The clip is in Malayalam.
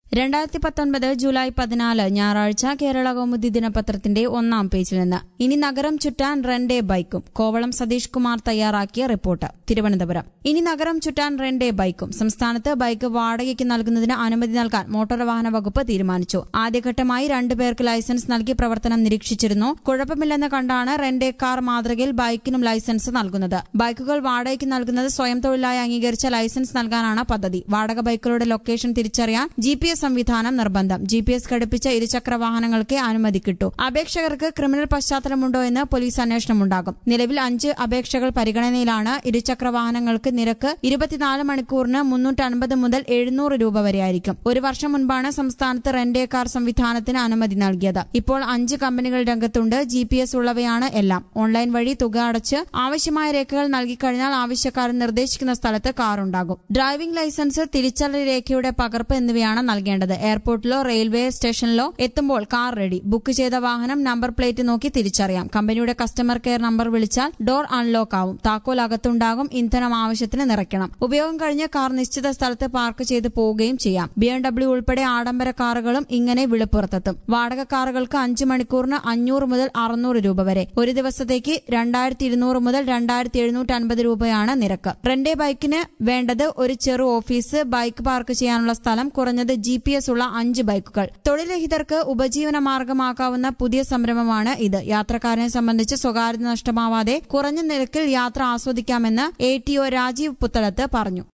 രണ്ടായിരത്തി പത്തൊൻപത് ജൂലൈ പതിനാല് ഞായറാഴ്ച കേരള കൗമുദി ദിനപത്രത്തിന്റെ ഒന്നാം പേജിൽ നിന്ന് ഇനി നഗരം ചുറ്റാൻ റെൻഡേ ബൈക്കും കോവളം സതീഷ് കുമാർ തയ്യാറാക്കിയ റിപ്പോർട്ട് തിരുവനന്തപുരം ഇനി നഗരം ചുറ്റാൻ റെൻഡേ ബൈക്കും സംസ്ഥാനത്ത് ബൈക്ക് വാടകയ്ക്ക് നൽകുന്നതിന് അനുമതി നൽകാൻ മോട്ടോർ വാഹന വകുപ്പ് തീരുമാനിച്ചു ആദ്യഘട്ടമായി രണ്ടു പേർക്ക് ലൈസൻസ് നൽകി പ്രവർത്തനം നിരീക്ഷിച്ചിരുന്നു കുഴപ്പമില്ലെന്ന് കണ്ടാണ് റെൻഡേ കാർ മാതൃകയിൽ ബൈക്കിനും ലൈസൻസ് നൽകുന്നത് ബൈക്കുകൾ വാടകയ്ക്ക് നൽകുന്നത് സ്വയം തൊഴിലായി അംഗീകരിച്ച ലൈസൻസ് നൽകാനാണ് പദ്ധതി വാടക ബൈക്കുകളുടെ ലൊക്കേഷൻ തിരിച്ചറിയാൻ ജി പി എസ് സംവിധാനം നിർബന്ധം ജി പി എസ് ഘടിപ്പിച്ച ഇരുചക്ര വാഹനങ്ങൾക്ക് അനുമതി കിട്ടൂ അപേക്ഷകർക്ക് ക്രിമിനൽ പശ്ചാത്തലമുണ്ടോ എന്ന് പോലീസ് അന്വേഷണമുണ്ടാകും നിലവിൽ അഞ്ച് അപേക്ഷകൾ പരിഗണനയിലാണ് ഇരുചക്ര വാഹനങ്ങൾക്ക് നിരക്ക് ഇരുപത്തിനാല് മണിക്കൂറിന് മുന്നൂറ്റി അൻപത് മുതൽ എഴുന്നൂറ് രൂപ വരെയായിരിക്കും ഒരു വർഷം മുൻപാണ് സംസ്ഥാനത്ത് റെന്റേ കാർ സംവിധാനത്തിന് അനുമതി നൽകിയത് ഇപ്പോൾ അഞ്ച് കമ്പനികൾ രംഗത്തുണ്ട് ജി പി എസ് ഉള്ളവയാണ് എല്ലാം ഓൺലൈൻ വഴി തുക അടച്ച് ആവശ്യമായ രേഖകൾ നൽകിക്കഴിഞ്ഞാൽ ആവശ്യക്കാരൻ നിർദ്ദേശിക്കുന്ന സ്ഥലത്ത് കാർ ഉണ്ടാകും ഡ്രൈവിംഗ് ലൈസൻസ് തിരിച്ചറിയൽ രേഖയുടെ പകർപ്പ് എന്നിവയാണ് നൽകേണ്ടത് എയർപോർട്ടിലോ റെയിൽവേ സ്റ്റേഷനിലോ എത്തുമ്പോൾ കാർ റെഡി ബുക്ക് ചെയ്ത വാഹനം നമ്പർ പ്ലേറ്റ് നോക്കി തിരിച്ചറിയാം കമ്പനിയുടെ കസ്റ്റമർ കെയർ നമ്പർ വിളിച്ചാൽ ഡോർ അൺലോക്ക് ആവും താക്കോൽ അകത്തുണ്ടാകും ഇന്ധനം ആവശ്യത്തിന് നിറയ്ക്കണം ഉപയോഗം കഴിഞ്ഞ് കാർ നിശ്ചിത സ്ഥലത്ത് പാർക്ക് ചെയ്ത് പോവുകയും ചെയ്യാം ബി എം ഡബ്ല്യു ഉൾപ്പെടെ ആഡംബര കാറുകളും ഇങ്ങനെ വിളിപ്പുറത്തെത്തും വാടക കാറുകൾക്ക് അഞ്ച് മണിക്കൂറിന് അഞ്ഞൂറ് മുതൽ അറുന്നൂറ് രൂപ വരെ ഒരു ദിവസത്തേക്ക് രണ്ടായിരത്തി ഇരുന്നൂറ് മുതൽ രണ്ടായിരത്തി എഴുന്നൂറ്റി അൻപത് രൂപയാണ് നിരക്ക് റെന്റേ ബൈക്കിന് വേണ്ടത് ഒരു ചെറു ഓഫീസ് ബൈക്ക് പാർക്ക് ചെയ്യാനുള്ള സ്ഥലം കുറഞ്ഞത് ജി പി എസ് ഉള്ള അഞ്ച് ബൈക്കുകൾ തൊഴിൽരഹിതർക്ക് ഉപജീവന മാർഗമാക്കാവുന്ന പുതിയ സംരംഭമാണ് ഇത് യാത്രക്കാരനെ സംബന്ധിച്ച് സ്വകാര്യത നഷ്ടമാവാതെ കുറഞ്ഞ നിരക്കിൽ യാത്ര ആസ്വദിക്കാമെന്ന് A T O Rajeev Puthalath പറഞ്ഞു